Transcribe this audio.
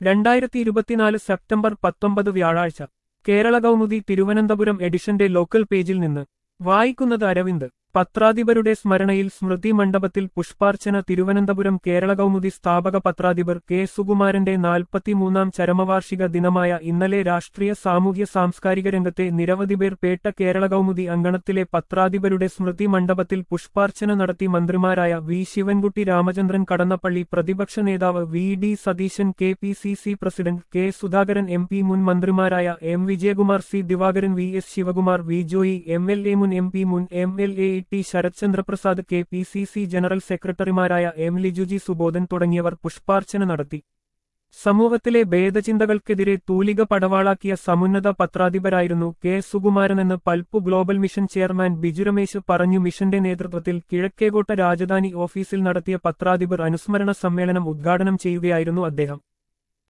രണ്ടായിരത്തി ഇരുപത്തിനാല് സെപ്റ്റംബർ പത്തൊമ്പത് വ്യാഴാഴ്ച കേരള കൗമുദി തിരുവനന്തപുരം എഡിഷന്റെ ലോക്കൽ പേജിൽ നിന്ന് വായിക്കുന്നത് അരവിന്ദ് പത്രാധിപരുടെ സ്മരണയിൽ സ്മൃതി മണ്ഡപത്തിൽ പുഷ്പാർച്ചന തിരുവനന്തപുരം കേരള കൗമുദി സ്ഥാപക പത്രാധിപർ കെ സുകുമാരന്റെ നാൽപ്പത്തിമൂന്നാം ചരമവാർഷിക ദിനമായ ഇന്നലെ രാഷ്ട്രീയ സാമൂഹ്യ സാംസ്കാരിക രംഗത്തെ നിരവധി പേർ പേട്ട കേരള കൗമുദി അങ്കണത്തിലെ പത്രാധിപരുടെ സ്മൃതി മണ്ഡപത്തിൽ പുഷ്പാർച്ചന നടത്തി മന്ത്രിമാരായ വി ശിവൻകുട്ടി രാമചന്ദ്രൻ കടന്നപ്പള്ളി പ്രതിപക്ഷ നേതാവ് V D Satheesan K P C C president K Sudhakaran M P മുൻ മന്ത്രിമാരായ M Vijayakumar C Divakaran V S Sivakumar V Joy M L A മുൻ എം പി മുൻ M L A T Sarathchandra Prasad K P C C general സെക്രട്ടറിമാരായ എം ലിജുജി സുബോധൻ തുടങ്ങിയവർ പുഷ്പാർച്ചന നടത്തി സമൂഹത്തിലെ ഭേദചിന്തകൾക്കെതിരെ തൂലിക പടവാളാക്കിയ സമുന്നത പത്രാധിപരായിരുന്നു കെ സുകുമാരനെന്ന് Palpu global mission chairman Biju Ramesh പറഞ്ഞു മിഷന്റെ നേതൃത്വത്തിൽ കിഴക്കേകോട്ട രാജധാനി ഓഫീസിൽ നടത്തിയ പത്രാധിപർ അനുസ്മരണ സമ്മേളനം ഉദ്ഘാടനം ചെയ്യുകയായിരുന്നു അദ്ദേഹം